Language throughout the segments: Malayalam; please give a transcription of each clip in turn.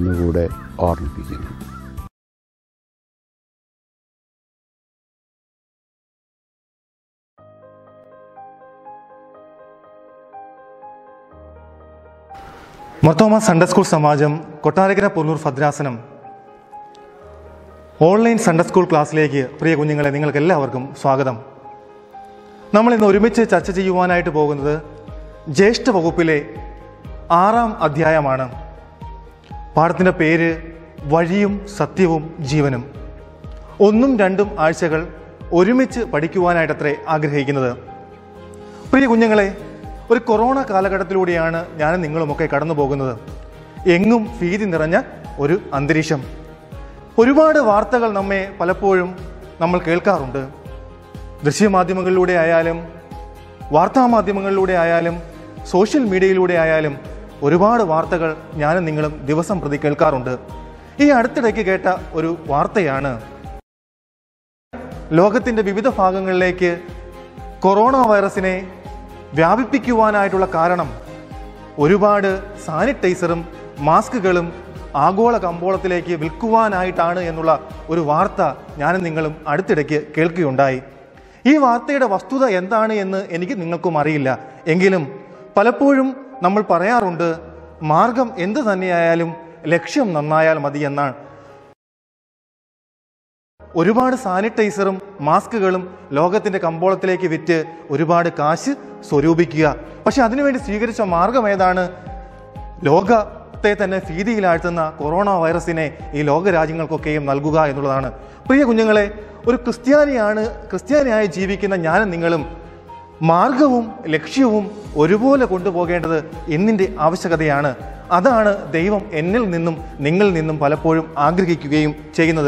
ഒന്നുകൂടെ ഓർമ്മിപ്പിക്കുന്നു മർത്തോമ സൺഡേ സ്കൂൾ സമാജം കൊട്ടാരക്കര പുല്ലൂർ ഭദ്രാസനം ഓൺലൈൻ സൺഡേ സ്കൂൾ ക്ലാസ്സിലേക്ക് പ്രിയ കുഞ്ഞുങ്ങളെ നിങ്ങൾക്ക് എല്ലാവർക്കും സ്വാഗതം നമ്മൾ ഇന്ന് ഒരുമിച്ച് ചർച്ച ചെയ്യുവാനായിട്ട് പോകുന്നത് ജ്യേഷ്ഠ വകുപ്പിലെ ആറാം അധ്യായമാണ് പാഠത്തിൻ്റെ പേര് വഴിയും സത്യവും ജീവനും ഒന്നും രണ്ടും ആഴ്ചകൾ ഒരുമിച്ച് പഠിക്കുവാനായിട്ടത്രേ ആഗ്രഹിക്കുന്നത് പ്രിയ കുഞ്ഞുങ്ങളെ ഒരു കൊറോണ കാലഘട്ടത്തിലൂടെയാണ് ഞാനും നിങ്ങളുമൊക്കെ കടന്നു പോകുന്നത് എങ്ങും ഭീതി നിറഞ്ഞ ഒരു അന്തരീക്ഷം ഒരുപാട് വാർത്തകൾ നമ്മെ പലപ്പോഴും നമ്മൾ കേൾക്കാറുണ്ട് ദൃശ്യമാധ്യമങ്ങളിലൂടെ ആയാലും വാർത്താമാധ്യമങ്ങളിലൂടെ ആയാലും സോഷ്യൽ മീഡിയയിലൂടെ ആയാലും ഒരുപാട് വാർത്തകൾ ഞാനും നിങ്ങളും ദിവസം പ്രതി കേൾക്കാറുണ്ട് ഈ അടുത്തിടയ്ക്ക് കേട്ട ഒരു വാർത്തയാണ് ലോകത്തിൻ്റെ വിവിധ ഭാഗങ്ങളിലേക്ക് കൊറോണ വൈറസിനെ വ്യാപിപ്പിക്കുവാനായിട്ടുള്ള കാരണം ഒരുപാട് സാനിറ്റൈസറും മാസ്കുകളും ആഗോള കമ്പോളത്തിലേക്ക് വിൽക്കുവാനായിട്ടാണ് എന്നുള്ള ഒരു വാർത്ത ഞാനും നിങ്ങളും അടുത്തിടയ്ക്ക് കേൾക്കുകയുണ്ടായി ഈ വാർത്തയുടെ വസ്തുത എന്താണ് എന്ന് എനിക്ക് നിങ്ങൾക്കും അറിയില്ല എങ്കിലും പലപ്പോഴും നമ്മൾ പറയാറുണ്ട് മാർഗം എന്തു തന്നെയായാലും ലക്ഷ്യം നന്നായാൽ മതി എന്നാണ് ഒരുപാട് സാനിറ്റൈസറും മാസ്കുകളും ലോകത്തിന്റെ കമ്പോളത്തിലേക്ക് വിറ്റ് ഒരുപാട് കാശ് സ്വരൂപിക്കുക പക്ഷെ അതിനുവേണ്ടി സ്വീകരിച്ച മാർഗം ഏതാണ് ലോകത്തെ തന്നെ ഭീതിയിലാഴ്ത്തുന്ന കൊറോണ വൈറസിനെ ഈ ലോക രാജ്യങ്ങൾക്കൊക്കെയും നൽകുക എന്നുള്ളതാണ് പ്രിയ കുഞ്ഞുങ്ങളെ ഒരു ക്രിസ്ത്യാനിയാണ് ക്രിസ്ത്യാനിയായി ജീവിക്കുന്ന ഞാനും നിങ്ങളും മാർഗവും ലക്ഷ്യവും ഒരുപോലെ കൊണ്ടുപോകേണ്ടത് എന്നിൻ്റെ ആവശ്യകതയാണ് അതാണ് ദൈവം എന്നിൽ നിന്നും നിങ്ങളിൽ നിന്നും പലപ്പോഴും ആഗ്രഹിക്കുകയും ചെയ്യുന്നത്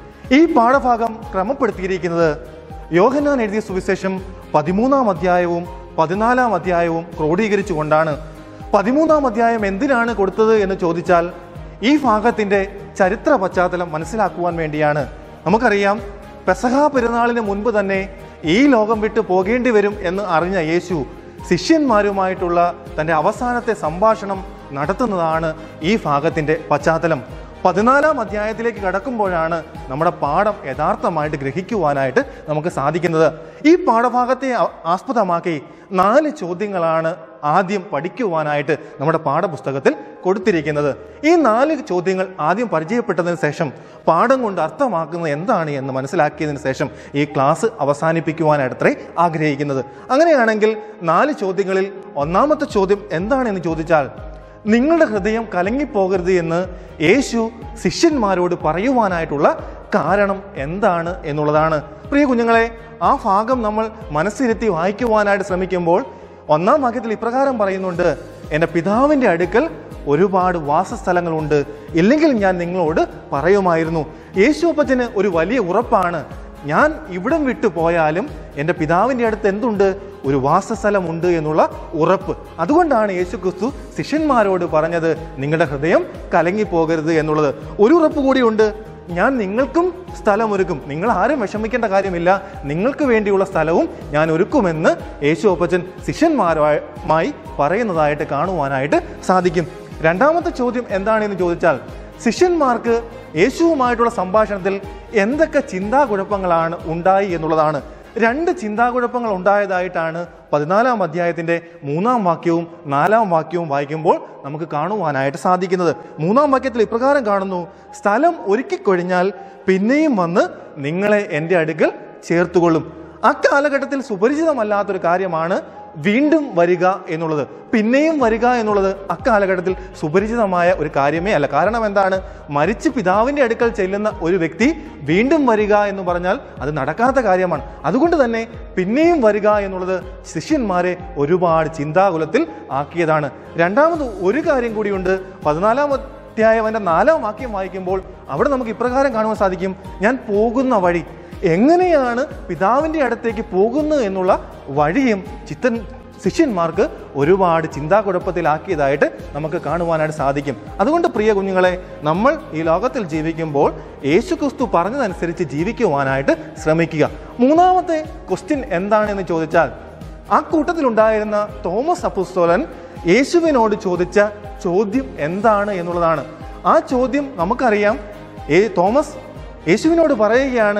ഈ പാഠഭാഗം ക്രമപ്പെടുത്തിയിരിക്കുന്നത് യോഹന്നാൻ എഴുതിയ സുവിശേഷം പതിമൂന്നാം അധ്യായവും പതിനാലാം അധ്യായവും ക്രോഡീകരിച്ചുകൊണ്ടാണ് പതിമൂന്നാം അധ്യായം എന്തിനാണ് കൊടുത്തത് എന്ന് ചോദിച്ചാൽ ഈ ഭാഗത്തിന്റെ ചരിത്ര പശ്ചാത്തലം മനസ്സിലാക്കുവാൻ വേണ്ടിയാണ് നമുക്കറിയാം പെസഹ പെരുന്നാളിന് മുൻപ് തന്നെ ഈ ലോകം വിട്ട് പോകേണ്ടി വരും എന്ന് അറിഞ്ഞ യേശു ശിഷ്യന്മാരുമായിട്ടുള്ള തൻ്റെ അവസാനത്തെ സംഭാഷണം നടത്തുന്നതാണ് ഈ ഭാഗത്തിന്റെ പശ്ചാത്തലം പതിനാലാം അധ്യായത്തിലേക്ക് കടക്കുമ്പോഴാണ് നമ്മുടെ പാഠം യഥാർത്ഥമായിട്ട് ഗ്രഹിക്കുവാനായിട്ട് നമുക്ക് സാധിക്കുന്നത് ഈ പാഠഭാഗത്തെ ആ- ആസ്പദമാക്കി നാല് ചോദ്യങ്ങളാണ് ആദ്യം പഠിക്കുവാനായിട്ട് നമ്മുടെ പാഠപുസ്തകത്തിൽ കൊടുത്തിരിക്കുന്നത് ഈ നാല് ചോദ്യങ്ങൾ ആദ്യം പരിചയപ്പെട്ടതിന് ശേഷം പാഠം കൊണ്ട് അർത്ഥമാക്കുന്നത് എന്താണ് എന്ന് മനസ്സിലാക്കിയതിന് ശേഷം ഈ ക്ലാസ് അവസാനിപ്പിക്കുവാനായിട്ടത്രേ ആഗ്രഹിക്കുന്നത് അങ്ങനെയാണെങ്കിൽ നാല് ചോദ്യങ്ങളിൽ ഒന്നാമത്തെ ചോദ്യം എന്താണെന്ന് ചോദിച്ചാൽ നിങ്ങളുടെ ഹൃദയം കലങ്ങിപ്പോകരുത് എന്ന് യേശു ശിഷ്യന്മാരോട് പറയുവാനായിട്ടുള്ള കാരണം എന്താണ് എന്നുള്ളതാണ് പ്രിയ കുഞ്ഞുങ്ങളെ ആ ഭാഗം നമ്മൾ മനസ്സിരുത്തി വായിക്കുവാനായിട്ട് ശ്രമിക്കുമ്പോൾ ഒന്നാം വാക്യത്തിൽ ഇപ്രകാരം പറയുന്നുണ്ട് എൻ്റെ പിതാവിൻ്റെ അടുക്കൽ ഒരുപാട് വാസസ്ഥലങ്ങളുണ്ട് ഇല്ലെങ്കിൽ ഞാൻ നിങ്ങളോട് പറയുമായിരുന്നു യേശു അപ്പച്ചന് ഒരു വലിയ ഉറപ്പാണ് ഞാൻ ഇവിടം വിട്ടു പോയാലും എൻ്റെ പിതാവിൻ്റെ അടുത്ത് എന്തുണ്ട് ഒരു വാസസ്ഥലമുണ്ട് എന്നുള്ള ഉറപ്പ് അതുകൊണ്ടാണ് യേശു ക്രിസ്തു ശിഷ്യന്മാരോട് പറഞ്ഞത് നിങ്ങളുടെ ഹൃദയം കലങ്ങിപ്പോകരുത് എന്നുള്ളത് ഒരു ഉറപ്പ് കൂടിയുണ്ട് ഞാൻ നിങ്ങൾക്കും സ്ഥലമൊരുക്കും നിങ്ങൾ ആരും വിഷമിക്കേണ്ട കാര്യമില്ല നിങ്ങൾക്ക് വേണ്ടിയുള്ള സ്ഥലവും ഞാൻ ഒരുക്കുമെന്ന് യേശു അപ്പച്ചൻ ശിഷ്യന്മാരുമായി പറയുന്നതായിട്ട് കാണുവാനായിട്ട് സാധിക്കും രണ്ടാമത്തെ ചോദ്യം എന്താണെന്ന് ചോദിച്ചാൽ ശിഷ്യന്മാർക്ക് യേശുവുമായിട്ടുള്ള സംഭാഷണത്തിൽ എന്തൊക്കെ ചിന്താകുഴപ്പങ്ങളാണ് ഉണ്ടായി എന്നുള്ളതാണ് രണ്ട് ചിന്താകുഴപ്പങ്ങൾ ഉണ്ടായതായിട്ടാണ് പതിനാലാം അധ്യായത്തിന്റെ മൂന്നാം വാക്യവും നാലാം വാക്യവും വായിക്കുമ്പോൾ നമുക്ക് കാണുവാനായിട്ട് സാധിക്കുന്നത് മൂന്നാം വാക്യത്തിൽ ഇപ്രകാരം കാണുന്നു സ്ഥലം ഒരുക്കിക്കൊഴിഞ്ഞാൽ പിന്നെയും വന്ന് നിങ്ങളെ എൻ്റെ അടുക്കൽ ചേർത്തുകൊള്ളും അക്കാലഘട്ടത്തിൽ സുപരിചിതമല്ലാത്തൊരു കാര്യമാണ് വീണ്ടും വരിക എന്നുള്ളത് പിന്നെയും വരിക എന്നുള്ളത് അക്കാലഘട്ടത്തിൽ സുപരിചിതമായ ഒരു കാര്യമേ അല്ല കാരണം എന്താണ് മരിച്ച് പിതാവിൻ്റെ അടുക്കൽ ചെല്ലുന്ന ഒരു വ്യക്തി വീണ്ടും വരിക എന്ന് പറഞ്ഞാൽ അത് നടക്കാത്ത കാര്യമാണ് അതുകൊണ്ട് തന്നെ പിന്നെയും വരിക എന്നുള്ളത് ശിഷ്യന്മാരെ ഒരുപാട് ചിന്താകുലത്തിൽ ആക്കിയതാണ് രണ്ടാമത് ഒരു കാര്യം കൂടിയുണ്ട് പതിനാലാം അധ്യായം അതിൻ്റെ നാലാം വാക്യം വായിക്കുമ്പോൾ അവിടെ നമുക്ക് ഇപ്രകാരം കാണുവാൻ സാധിക്കും ഞാൻ പോകുന്ന വഴി എങ്ങനെയാണ് പിതാവിൻ്റെ അടുത്തേക്ക് പോകുന്നത് എന്നുള്ള വഴിയും ചിത്തൻ ശിഷ്യന്മാർക്ക് ഒരുപാട് ചിന്താകുഴപ്പത്തിലാക്കിയതായിട്ട് നമുക്ക് കാണുവാനായിട്ട് സാധിക്കും അതുകൊണ്ട് പ്രിയ കുഞ്ഞുങ്ങളെ നമ്മൾ ഈ ലോകത്തിൽ ജീവിക്കുമ്പോൾ യേശു ക്രിസ്തു പറഞ്ഞതനുസരിച്ച് ജീവിക്കുവാനായിട്ട് ശ്രമിക്കുക മൂന്നാമത്തെ ക്വസ്റ്റ്യൻ എന്താണെന്ന് ചോദിച്ചാൽ ആ കൂട്ടത്തിലുണ്ടായിരുന്ന തോമസ് അപ്പുസ്തോലൻ യേശുവിനോട് ചോദിച്ച ചോദ്യം എന്താണ് എന്നുള്ളതാണ് ആ ചോദ്യം നമുക്കറിയാം ഏ തോമസ് യേശുവിനോട് പറയുകയാണ്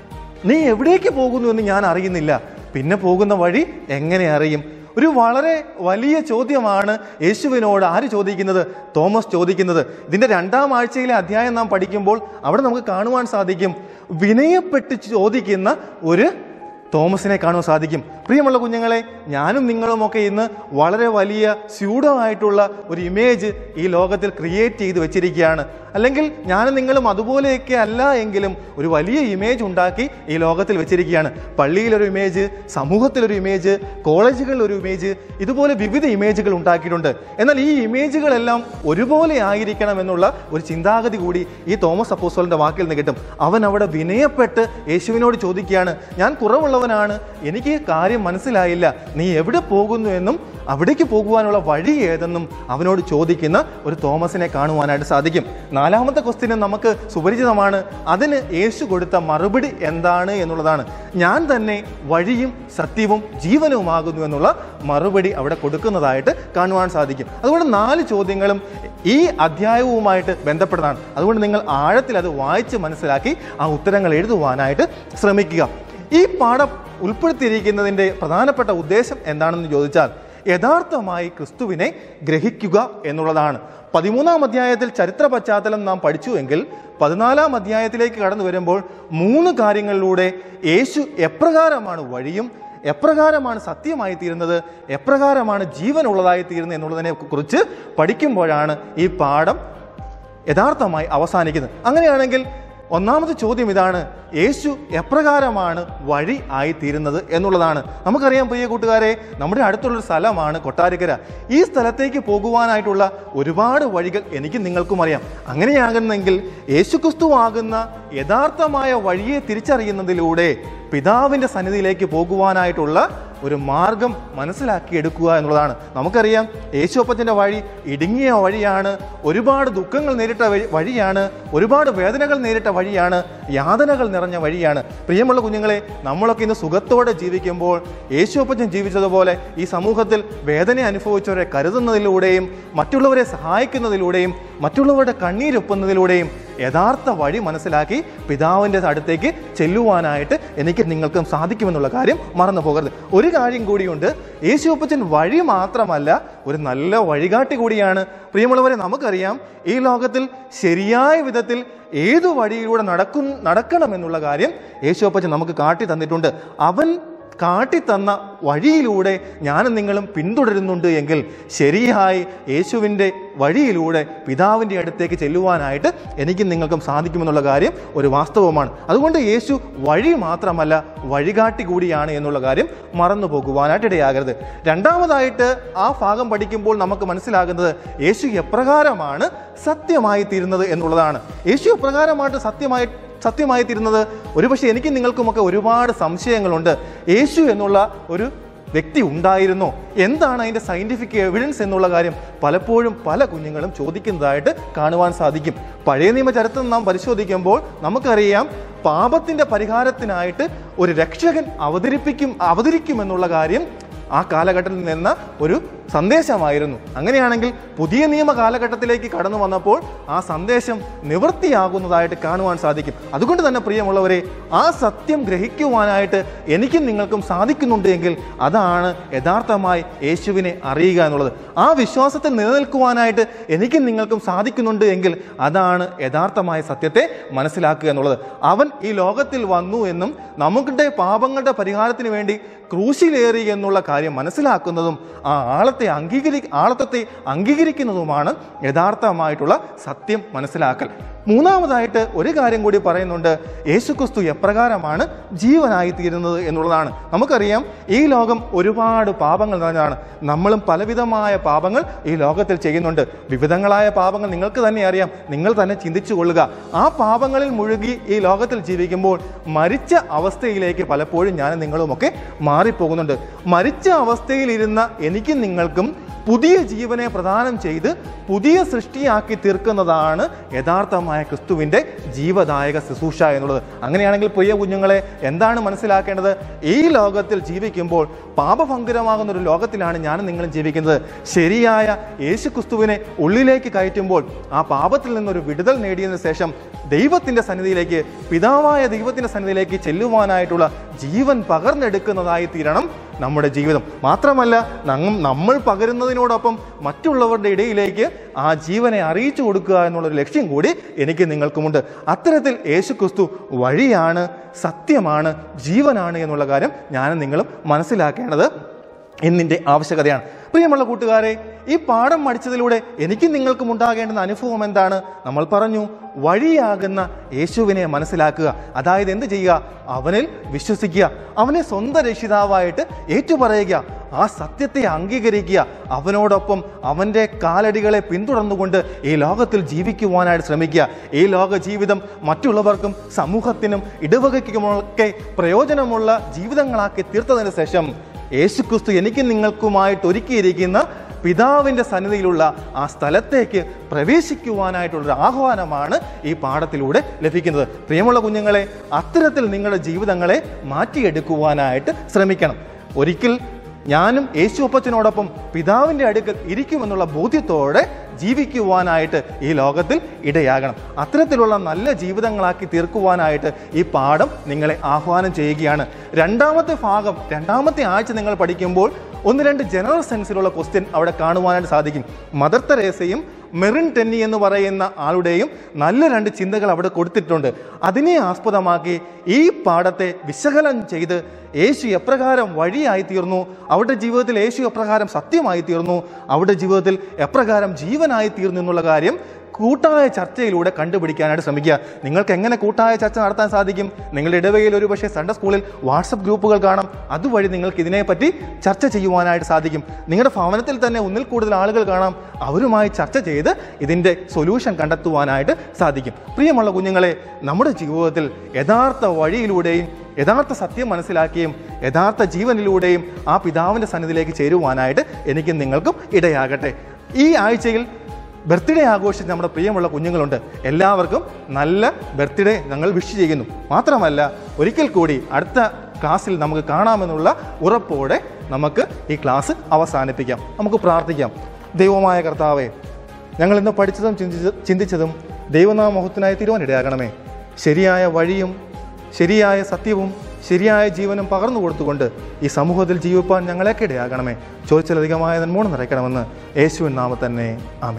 നീ എവിടേക്ക് പോകുന്നു എന്ന് ഞാൻ അറിയുന്നില്ല പിന്നെ പോകുന്ന വഴി എങ്ങനെ അറിയും ഒരു വളരെ വലിയ ചോദ്യമാണ് യേശുവിനോട് ആര് ചോദിക്കുന്നത് തോമസ് ചോദിക്കുന്നത് ഇതിന്റെ രണ്ടാം ആഴ്ചയിലെ അധ്യായം നാം പഠിക്കുമ്പോൾ അവിടെ നമുക്ക് കാണുവാൻ സാധിക്കും വിനയപ്പെട്ട് ചോദിക്കുന്ന ഒരു തോമസിനെ കാണുവാൻ സാധിക്കും പ്രിയമുള്ള കുഞ്ഞുങ്ങളെ ഞാനും നിങ്ങളുമൊക്കെ ഇന്ന് വളരെ വലിയ സ്യൂഡോ ആയിട്ടുള്ള ഒരു ഇമേജ് ഈ ലോകത്തിൽ ക്രിയേറ്റ് ചെയ്ത് വെച്ചിരിക്കുകയാണ് അല്ലെങ്കിൽ ഞാനും നിങ്ങളും അതുപോലെയൊക്കെ അല്ല എങ്കിലും ഒരു വലിയ ഇമേജ് ഉണ്ടാക്കി ഈ ലോകത്തിൽ വെച്ചിരിക്കുകയാണ് പള്ളിയിലൊരു ഇമേജ് സമൂഹത്തിലൊരു ഇമേജ് കോളേജുകളിൽ ഒരു ഇമേജ് ഇതുപോലെ വിവിധ ഇമേജുകൾ ഉണ്ടാക്കിയിട്ടുണ്ട് എന്നാൽ ഈ ഇമേജുകളെല്ലാം ഒരുപോലെ ആയിരിക്കണം എന്നുള്ള ഒരു ചിന്താഗതി കൂടി ഈ തോമസ് അപ്പോസ്തലന്റെ വാക്കിൽ നിന്ന് കിട്ടും അവൻ അവിടെ വിനയപ്പെട്ട് യേശുവിനോട് ചോദിക്കുകയാണ് ഞാൻ കുറവുള്ളവനാണ് എനിക്ക് കാര്യം മനസ്സിലായില്ല നീ എവിടെ പോകുന്നു എന്നും അവിടേക്ക് പോകുവാനുള്ള വഴി ഏതെന്നും അവനോട് ചോദിക്കുന്ന ഒരു തോമസിനെ കാണുവാനായിട്ട് സാധിക്കും നാലാമത്തെ ക്വസ്റ്റ്യനും നമുക്ക് സുപരിചിതമാണ് അതിന് യേശു കൊടുത്ത മറുപടി എന്താണ് എന്നുള്ളതാണ് ഞാൻ തന്നെ വഴിയും സത്യവും ജീവനുമാകുന്നു എന്നുള്ള മറുപടി അവിടെ കൊടുക്കുന്നതായിട്ട് കാണുവാൻ സാധിക്കും അതുകൊണ്ട് നാല് ചോദ്യങ്ങളും ഈ അധ്യായവുമായിട്ട് ബന്ധപ്പെട്ടതാണ് അതുകൊണ്ട് നിങ്ങൾ ആഴത്തിൽ അത് വായിച്ച് മനസ്സിലാക്കി ആ ഉത്തരങ്ങൾ എഴുതുവാനായിട്ട് ശ്രമിക്കുക ഈ പാഠം ഉൾപ്പെടുത്തിയിരിക്കുന്നതിൻ്റെ പ്രധാനപ്പെട്ട ഉദ്ദേശം എന്താണെന്ന് ചോദിച്ചാൽ യഥാർത്ഥമായി ക്രിസ്തുവിനെ ഗ്രഹിക്കുക എന്നുള്ളതാണ് പതിമൂന്നാം അധ്യായത്തിൽ ചരിത്ര പശ്ചാത്തലം നാം പഠിച്ചുവെങ്കിൽ പതിനാലാം അധ്യായത്തിലേക്ക് കടന്നു വരുമ്പോൾ മൂന്ന് കാര്യങ്ങളിലൂടെ യേശു എപ്രകാരമാണ് വഴിയും എപ്രകാരമാണ് സത്യമായി തീരുന്നത് എപ്രകാരമാണ് ജീവനുള്ളതായി തീരുന്നത് എന്നുള്ളതിനെ കുറിച്ച് പഠിക്കുമ്പോഴാണ് ഈ പാഠം യഥാർത്ഥമായി അവസാനിക്കുന്നത് അങ്ങനെയാണെങ്കിൽ ഒന്നാമത്തെ ചോദ്യം ഇതാണ് യേശു എപ്രകാരമാണ് വഴി ആയിത്തീരുന്നത് എന്നുള്ളതാണ് നമുക്കറിയാം പ്രിയ കൂട്ടുകാരെ നമ്മുടെ അടുത്തുള്ളൊരു സ്ഥലമാണ് കൊട്ടാരക്കര ഈ സ്ഥലത്തേക്ക് പോകുവാനായിട്ടുള്ള ഒരുപാട് വഴികൾ എനിക്ക് നിങ്ങൾക്കും അറിയാം അങ്ങനെയാകുന്നെങ്കിൽ യേശുക്രിസ്തു ആകുന്ന യഥാർത്ഥമായ വഴിയെ തിരിച്ചറിയുന്നതിലൂടെ പിതാവിൻ്റെ സന്നിധിയിലേക്ക് പോകുവാനായിട്ടുള്ള ഒരു മാർഗം മനസ്സിലാക്കിയെടുക്കുക എന്നുള്ളതാണ് നമുക്കറിയാം യേശുപ്പത്തിൻ്റെ വഴി ഇടുങ്ങിയ വഴിയാണ് ഒരുപാട് ദുഃഖങ്ങൾ നേരിട്ട വഴി- വഴിയാണ് ഒരുപാട് വേദനകൾ നേരിട്ട വഴിയാണ് യാതനകൾ നിറഞ്ഞ വഴിയാണ് പ്രിയമുള്ള കുഞ്ഞുങ്ങളെ നമ്മളൊക്കെ ഇന്ന് സുഖത്തോടെ ജീവിക്കുമ്പോൾ യേശുപ്പച്ചൻ ജീവിച്ചതുപോലെ ഈ സമൂഹത്തിൽ വേദന അനുഭവിച്ചവരെ കരുതുന്നതിലൂടെയും മറ്റുള്ളവരെ സഹായിക്കുന്നതിലൂടെയും മറ്റുള്ളവരുടെ കണ്ണീരൊപ്പുന്നതിലൂടെയും യഥാർത്ഥ വഴി മനസ്സിലാക്കി പിതാവിൻ്റെ അടുത്തേക്ക് ചെല്ലുവാനായിട്ട് എനിക്ക് നിങ്ങൾക്കും സാധിക്കുമെന്നുള്ള കാര്യം മറന്നു പോകരുത് ഒരു കാര്യം കൂടിയുണ്ട് യേശു അപ്പച്ചൻ വഴി മാത്രമല്ല ഒരു നല്ല വഴികാട്ടി കൂടിയാണ് പ്രിയമുള്ളവരെ നമുക്കറിയാം ഈ ലോകത്തിൽ ശരിയായ വിധത്തിൽ ഏതു വഴിയിലൂടെ നടക്കും നടക്കണമെന്നുള്ള കാര്യം യേശു അപ്പച്ചൻ നമുക്ക് കാട്ടി തന്നിട്ടുണ്ട് അവൻ കാട്ടിത്തന്ന വഴിയിലൂടെ ഞാനും നിങ്ങളും പിന്തുടരുന്നുണ്ട് എങ്കിൽ ശരിയായി യേശുവിൻ്റെ വഴിയിലൂടെ പിതാവിൻ്റെ അടുത്തേക്ക് ചെല്ലുവാനായിട്ട് എനിക്കും നിങ്ങൾക്കും സാധിക്കുമെന്നുള്ള കാര്യം ഒരു വാസ്തവമാണ് അതുകൊണ്ട് യേശു വഴി മാത്രമല്ല വഴികാട്ടി കൂടിയാണ് എന്നുള്ള കാര്യം മറന്നു പോകുവാനായിട്ട് ഇടയാകരുത് രണ്ടാമതായിട്ട് ആ ഭാഗം പഠിക്കുമ്പോൾ നമുക്ക് മനസ്സിലാകുന്നത് യേശു എപ്രകാരമാണ് സത്യമായി തീരുന്നത് എന്നുള്ളതാണ് യേശു എപ്രകാരമായിട്ട് സത്യമായി സത്യമായി തീരുന്നത് ഒരുപക്ഷെ എനിക്കും നിങ്ങൾക്കുമൊക്കെ ഒരുപാട് സംശയങ്ങളുണ്ട് യേശു എന്നുള്ള ഒരു വ്യക്തി ഉണ്ടായിരുന്നോ എന്താണ് അതിൻ്റെ സയൻറ്റിഫിക് എവിഡൻസ് എന്നുള്ള കാര്യം പലപ്പോഴും പല കുഞ്ഞുങ്ങളും ചോദിക്കുന്നതായിട്ട് കാണുവാൻ സാധിക്കും പഴയ നിയമ ചരിത്രം നാം പരിശോധിക്കുമ്പോൾ നമുക്കറിയാം പാപത്തിൻ്റെ പരിഹാരത്തിനായിട്ട് ഒരു രക്ഷകൻ അവതരിപ്പിക്കും അവതരിക്കുമെന്നുള്ള കാര്യം ആ കാലഘട്ടത്തിൽ നിന്ന ഒരു സന്ദേശമായിരുന്നു അങ്ങനെയാണെങ്കിൽ പുതിയ നിയമ കാലഘട്ടത്തിലേക്ക് കടന്നു വന്നപ്പോൾ ആ സന്ദേശം നിവൃത്തിയാകുന്നതായിട്ട് കാണുവാൻ സാധിക്കും അതുകൊണ്ട് തന്നെ പ്രിയമുള്ളവരെ ആ സത്യം ഗ്രഹിക്കുവാനായിട്ട് എനിക്കും നിങ്ങൾക്കും സാധിക്കുന്നുണ്ട് എങ്കിൽ അതാണ് യഥാർത്ഥമായി യേശുവിനെ അറിയുക എന്നുള്ളത് ആ വിശ്വാസത്തിൽ നിലനിൽക്കുവാനായിട്ട് എനിക്കും നിങ്ങൾക്കും സാധിക്കുന്നുണ്ട് എങ്കിൽ അതാണ് യഥാർത്ഥമായ സത്യത്തെ മനസ്സിലാക്കുക എന്നുള്ളത് അവൻ ഈ ലോകത്തിൽ വന്നു എന്നും നമ്മുടെ പാപങ്ങളുടെ പരിഹാരത്തിന് വേണ്ടി ക്രൂശിലേറി എന്നുള്ള കാര്യം മനസ്സിലാക്കുന്നതും ആ ആളത്തെ അംഗീകരി ആളത്വത്തെ അംഗീകരിക്കുന്നതുമാണ് യഥാർത്ഥമായിട്ടുള്ള സത്യം മനസ്സിലാക്കൽ മൂന്നാമതായിട്ട് ഒരു കാര്യം കൂടി പറയുന്നുണ്ട് യേശുക്രിസ്തു എപ്രകാരമാണ് ജീവനായി തീരുന്നത് എന്നുള്ളതാണ് നമുക്കറിയാം ഈ ലോകം ഒരുപാട് പാപങ്ങൾ നിറഞ്ഞതാണ് നമ്മളും പലവിധമായ പാപങ്ങൾ ഈ ലോകത്തിൽ ചെയ്യുന്നുണ്ട് വിവിധങ്ങളായ പാപങ്ങൾ നിങ്ങൾക്ക് തന്നെ അറിയാം നിങ്ങൾ തന്നെ ചിന്തിച്ചു കൊള്ളുക ആ പാപങ്ങളിൽ മുഴുകി ഈ ലോകത്തിൽ ജീവിക്കുമ്പോൾ മരിച്ച അവസ്ഥയിലേക്ക് പലപ്പോഴും ഞാൻ നിങ്ങളുമൊക്കെ മാറിപ്പോകുന്നുണ്ട് മരിച്ച അവസ്ഥയിൽ ഇരുന്ന എനിക്കും നിങ്ങൾക്കും നിങ്ങൾക്കും പുതിയ ജീവനെ പ്രദാനം ചെയ്ത് പുതിയ സൃഷ്ടിയാക്കി തീർക്കുന്നതാണ് യഥാർത്ഥമായ ക്രിസ്തുവിൻ്റെ ജീവദായക ശുശ്രൂഷ എന്നുള്ളത് അങ്ങനെയാണെങ്കിൽ പ്രിയ കുഞ്ഞുങ്ങളെ എന്താണ് മനസ്സിലാക്കേണ്ടത് ഈ ലോകത്തിൽ ജീവിക്കുമ്പോൾ പാപഭംഗരമാകുന്ന ഒരു ലോകത്തിലാണ് ഞാനും നിങ്ങളും ജീവിക്കുന്നത് ശരിയായ യേശു ക്രിസ്തുവിനെ ഉള്ളിലേക്ക് കയറ്റുമ്പോൾ ആ പാപത്തിൽ നിന്നൊരു വിടുതൽ നേടിയതിനു ശേഷം ദൈവത്തിൻ്റെ സന്നിധിയിലേക്ക് പിതാവായ ദൈവത്തിൻ്റെ സന്നിധിയിലേക്ക് ചെല്ലുവാനായിട്ടുള്ള ജീവൻ പകർന്നെടുക്കുന്നതായി തീരണം നമ്മുടെ ജീവിതം മാത്രമല്ല നം- നമ്മൾ പകരുന്നതിനോടൊപ്പം മറ്റുള്ളവരുടെ ഇടയിലേക്ക് ആ ജീവനെ അറിയിച്ചു കൊടുക്കുക എന്നുള്ളൊരു ലക്ഷ്യം കൂടി എനിക്ക് നിങ്ങൾക്കുമുണ്ട് അത്തരത്തിൽ യേശു ക്രിസ്തു വഴിയാണ് സത്യമാണ് ജീവനാണ് എന്നുള്ള കാര്യം ഞാനും നിങ്ങളും മനസ്സിലാക്കേണ്ടത് എന്നിൻ്റെ ആവശ്യകതയാണ് പ്രിയമുള്ള കൂട്ടുകാരെ ഈ പാഠം പഠിച്ചതിലൂടെ എനിക്കും നിങ്ങൾക്കും ഉണ്ടാകേണ്ടുന്ന അനുഭവം എന്താണ് നമ്മൾ പറഞ്ഞു വഴിയാകുന്ന യേശുവിനെ മനസ്സിലാക്കുക അതായത് എന്ത് ചെയ്യുക അവനിൽ വിശ്വസിക്കുക അവനെ സ്വന്തം രക്ഷിതാവായിട്ട് ഏറ്റുപറയുക ആ സത്യത്തെ അംഗീകരിക്കുക അവനോടൊപ്പം അവൻ്റെ കാലടികളെ പിന്തുടർന്നുകൊണ്ട് ഈ ലോകത്തിൽ ജീവിക്കുവാനായിട്ട് ശ്രമിക്കുക ഈ ലോക ജീവിതം മറ്റുള്ളവർക്കും സമൂഹത്തിനും ഇടവകയ്ക്കുമൊക്കെ പ്രയോജനമുള്ള ജീവിതങ്ങളാക്കി തീർത്തതിന് ശേഷം യേശുക്രിസ്തു എനിക്കും നിങ്ങൾക്കുമായിട്ട് ഒരുക്കിയിരിക്കുന്ന പിതാവിൻ്റെ സന്നിധിയിലുള്ള ആ സ്ഥലത്തേക്ക് പ്രവേശിക്കുവാനായിട്ടുള്ളൊരു ആഹ്വാനമാണ് ഈ പാഠത്തിലൂടെ ലഭിക്കുന്നത് പ്രിയമുള്ള കുഞ്ഞുങ്ങളെ അത്തരത്തിൽ നിങ്ങളുടെ ജീവിതങ്ങളെ മാറ്റിയെടുക്കുവാനായിട്ട് ശ്രമിക്കണം ഒരിക്കൽ ഞാനും യേശു അപ്പച്ചനോടൊപ്പം പിതാവിൻ്റെ അടുക്കൽ ഇരിക്കുമെന്നുള്ള ബോധ്യത്തോടെ ജീവിക്കുവാനായിട്ട് ഈ ലോകത്തിൽ ഇടയാകണം അത്തരത്തിലുള്ള നല്ല ജീവിതങ്ങളാക്കി തീർക്കുവാനായിട്ട് ഈ പാഠം നിങ്ങളെ ആഹ്വാനം ചെയ്യുകയാണ് രണ്ടാമത്തെ ഭാഗം രണ്ടാമത്തെ ആഴ്ച നിങ്ങൾ പഠിക്കുമ്പോൾ ഒന്ന് രണ്ട് ജനറൽ സെൻസിലുള്ള ക്വസ്റ്റ്യൻ അവിടെ കാണുവാനായിട്ട് സാധിക്കും മദർ തെരേസയും മെറിൻ ടെന്നി എന്ന് പറയുന്ന ആളുടെയും നല്ല രണ്ട് ചിന്തകൾ അവിടെ കൊടുത്തിട്ടുണ്ട് അതിനെ ആസ്പദമാക്കി ഈ പാഠത്തെ വിശകലനം ചെയ്ത് യേശു എപ്രകാരം വഴിയായി തീർന്നു അവരുടെ ജീവിതത്തിൽ യേശു എപ്രകാരം സത്യമായി തീർന്നു അവരുടെ ജീവിതത്തിൽ എപ്രകാരം ജീവനായി തീർന്നു എന്നുള്ള കാര്യം കൂട്ടായ ചർച്ചയിലൂടെ കണ്ടുപിടിക്കാനായിട്ട് ശ്രമിക്കുക നിങ്ങൾക്ക് എങ്ങനെ കൂട്ടായ ചർച്ച നടത്താൻ സാധിക്കും നിങ്ങളുടെ ഇടവകയിൽ ഒരു പക്ഷേ സൺഡേ സ്കൂളിൽ വാട്സപ്പ് ഗ്രൂപ്പുകൾ കാണാം അതുവഴി നിങ്ങൾക്ക് ഇതിനെപ്പറ്റി ചർച്ച ചെയ്യുവാനായിട്ട് സാധിക്കും നിങ്ങളുടെ ഭവനത്തിൽ തന്നെ ഒന്നിൽ കൂടുതൽ ആളുകൾ കാണാം അവരുമായി ചർച്ച ചെയ്ത് ഇതിൻ്റെ സൊല്യൂഷൻ കണ്ടെത്തുവാനായിട്ട് സാധിക്കും പ്രിയമുള്ള കുഞ്ഞുങ്ങളെ നമ്മുടെ ജീവിതത്തിൽ യഥാർത്ഥ വഴിയിലൂടെയും യഥാർത്ഥ സത്യം മനസ്സിലാക്കിയും യഥാർത്ഥ ജീവനിലൂടെയും ആ പിതാവിൻ്റെ സന്നിധിയിലേക്ക് ചേരുവാനായിട്ട് എനിക്കും നിങ്ങൾക്കും ഇടയാകട്ടെ ഈ ആഴ്ചയിൽ ബർത്ത്ഡേ ആഘോഷിച്ച് നമ്മുടെ പ്രിയമുള്ള കുഞ്ഞുങ്ങളുണ്ട് എല്ലാവർക്കും നല്ല ബർത്ത്ഡേ ഞങ്ങൾ വിഷ് ചെയ്യുന്നു മാത്രമല്ല ഒരിക്കൽ കൂടി അടുത്ത ക്ലാസ്സിൽ നമുക്ക് കാണാമെന്നുള്ള ഉറപ്പോടെ നമുക്ക് ഈ ക്ലാസ് അവസാനിപ്പിക്കാം നമുക്ക് പ്രാർത്ഥിക്കാം ദൈവമായ കർത്താവേ ഞങ്ങൾ ഇന്ന് പഠിച്ചതും ചിന്തിച്ച ചിന്തിച്ചതും ദൈവനാമഹത്വനായി തീരുവാനിടയാകണമേ ശരിയായ വഴിയും ശരിയായ സത്യവും ശരിയായ ജീവനും പകർന്നു കൊടുത്തുകൊണ്ട് ഈ സമൂഹത്തിൽ ജീവിപ്പാൻ ഞങ്ങളെയൊക്കെ ഇടയാകണമേ ചോദിച്ചാലധികമായ നന്മോട് നിറയ്ക്കണമെന്ന് യേശുവിൻ നാമം തന്നെ ആമേ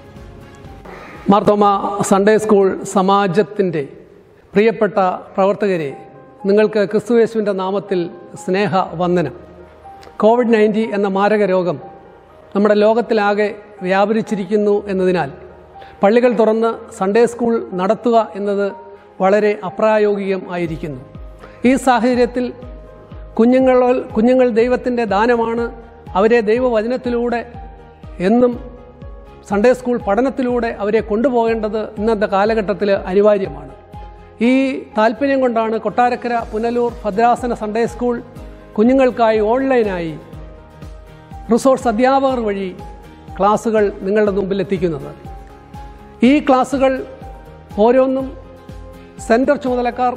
മാർത്തോമ സൺഡേ സ്കൂൾ സമാജത്തിൻ്റെ പ്രിയപ്പെട്ട പ്രവർത്തകരെ നിങ്ങൾക്ക് ക്രിസ്തുയേശുവിൻ്റെ നാമത്തിൽ സ്നേഹ വന്ദനം കോവിഡ് നയൻറ്റീൻ എന്ന മാരക രോഗം നമ്മുടെ ലോകത്തിലാകെ വ്യാപരിച്ചിരിക്കുന്നു എന്നതിനാൽ പള്ളികൾ തുറന്ന് സൺഡേ സ്കൂൾ നടത്തുക എന്നത് വളരെ അപ്രായോഗികം ആയിരിക്കുന്നു ഈ സാഹചര്യത്തിൽ കുഞ്ഞുങ്ങൾ കുഞ്ഞുങ്ങൾ ദൈവത്തിൻ്റെ ദാനമാണ് അവരെ ദൈവവചനത്തിലൂടെ എന്നും സൺഡേ സ്കൂൾ പഠനത്തിലൂടെ അവരെ കൊണ്ടുപോകേണ്ടത് ഇന്നത്തെ കാലഘട്ടത്തിൽ അനിവാര്യമാണ് ഈ താല്പര്യം കൊണ്ടാണ് കൊട്ടാരക്കര പുനലൂർ ഭദ്രാസന സൺഡേ സ്കൂൾ കുഞ്ഞുങ്ങൾക്കായി ഓൺലൈനായി റിസോഴ്സ് അധ്യാപകർ വഴി ക്ലാസ്സുകൾ നിങ്ങളുടെ മുമ്പിൽ എത്തിക്കുന്നത് ഈ ക്ലാസ്സുകൾ ഓരോന്നും സെൻറ്റർ ചുമതലക്കാർ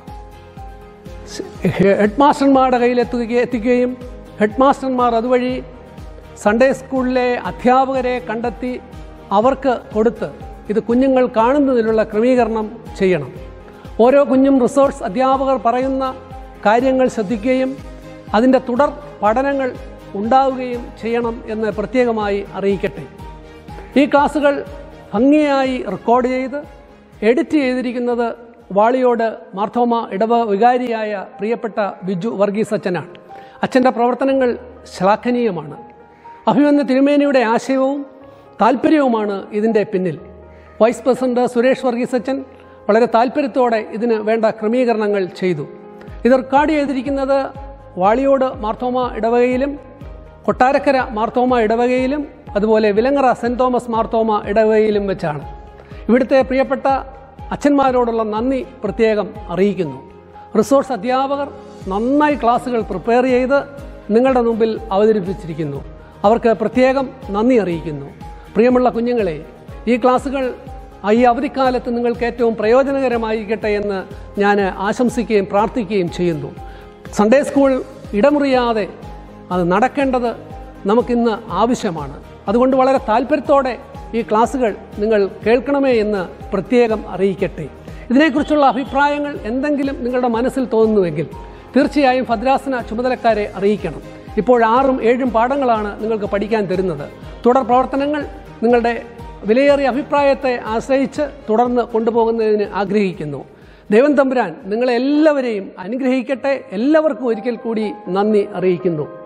ഹെഡ് മാസ്റ്റർമാരുടെ കയ്യിൽ എത്തുക എത്തിക്കുകയും ഹെഡ് മാസ്റ്റർമാർ അതുവഴി സൺഡേ സ്കൂളിലെ അധ്യാപകരെ കണ്ടെത്തി അവർക്ക് കൊടുത്ത് ഇത് കുഞ്ഞുങ്ങൾ കാണുന്നതിനുള്ള ക്രമീകരണം ചെയ്യണം ഓരോ കുഞ്ഞും റിസോഴ്സ് അധ്യാപകർ പറയുന്ന കാര്യങ്ങൾ ശ്രദ്ധിക്കുകയും അതിൻ്റെ തുടർ പഠനങ്ങൾ ഉണ്ടാവുകയും ചെയ്യണം എന്ന് പ്രത്യേകമായി അറിയിക്കട്ടെ ഈ ക്ലാസ്സുകൾ ഭംഗിയായി റെക്കോർഡ് ചെയ്ത് എഡിറ്റ് ചെയ്തിരിക്കുന്നത് വാളിയോട് മാർത്തോമ ഇടവ വികാരിയായ പ്രിയപ്പെട്ട ബിജു വർഗീസ് അച്ഛനാണ് അച്ഛൻ്റെ പ്രവർത്തനങ്ങൾ ശ്ലാഘനീയമാണ് അഭിമന്യ തിരുമേനിയുടെ ആശയവും താല്പര്യവുമാണ് ഇതിൻ്റെ പിന്നിൽ വൈസ് പ്രസിഡന്റ് സുരേഷ് വർഗീസ് അച്ഛൻ വളരെ താല്പര്യത്തോടെ ഇതിന് വേണ്ട ക്രമീകരണങ്ങൾ ചെയ്തു ഇത് റെക്കോർഡ് ചെയ്തിരിക്കുന്നത് വാളിയോട് മാർത്തോമ ഇടവകയിലും കൊട്ടാരക്കര മാർത്തോമ ഇടവകയിലും അതുപോലെ വിലങ്ങറ സെൻറ് തോമസ് മാർത്തോമ ഇടവകയിലും വെച്ചാണ് ഇവിടുത്തെ പ്രിയപ്പെട്ട അച്ഛന്മാരോടുള്ള നന്ദി പ്രത്യേകം അറിയിക്കുന്നു റിസോഴ്സ് അധ്യാപകർ നന്നായി ക്ലാസ്സുകൾ പ്രിപ്പയർ ചെയ്ത് നിങ്ങളുടെ മുമ്പിൽ അവതരിപ്പിച്ചിരിക്കുന്നു അവർക്ക് പ്രത്യേകം നന്ദി അറിയിക്കുന്നു പ്രിയമുള്ള കുഞ്ഞുങ്ങളെ ഈ ക്ലാസ്സുകൾ ഈ അവധിക്കാലത്ത് നിങ്ങൾക്ക് ഏറ്റവും പ്രയോജനകരമായിരിക്കട്ടെ എന്ന് ഞാൻ ആശംസിക്കുകയും പ്രാർത്ഥിക്കുകയും ചെയ്യുന്നു സൺഡേ സ്കൂൾ ഇടമുറിയാതെ അത് നടക്കേണ്ടത് നമുക്കിന്ന് ആവശ്യമാണ് അതുകൊണ്ട് വളരെ താല്പര്യത്തോടെ ഈ ക്ലാസ്സുകൾ നിങ്ങൾ കേൾക്കണമേ എന്ന് പ്രത്യേകം അറിയിക്കട്ടെ ഇതിനെക്കുറിച്ചുള്ള അഭിപ്രായങ്ങൾ എന്തെങ്കിലും നിങ്ങളുടെ മനസ്സിൽ തോന്നുന്നുവെങ്കിൽ തീർച്ചയായും ഭദ്രാസന ചുമതലക്കാരെ അറിയിക്കണം ഇപ്പോൾ ആറും ഏഴും പാഠങ്ങളാണ് നിങ്ങൾക്ക് പഠിക്കാൻ തരുന്നത് തുടർ പ്രവർത്തനങ്ങൾ നിങ്ങളുടെ വിലയേറിയ അഭിപ്രായത്തെ ആശ്രയിച്ച് തുടർന്ന് കൊണ്ടുപോകുന്നതിന് ആഗ്രഹിക്കുന്നു ദൈവം തമ്പുരാൻ നിങ്ങളെ എല്ലാവരെയും അനുഗ്രഹിക്കട്ടെ എല്ലാവർക്കും ഒരിക്കൽ കൂടി നന്ദി അറിയിക്കുന്നു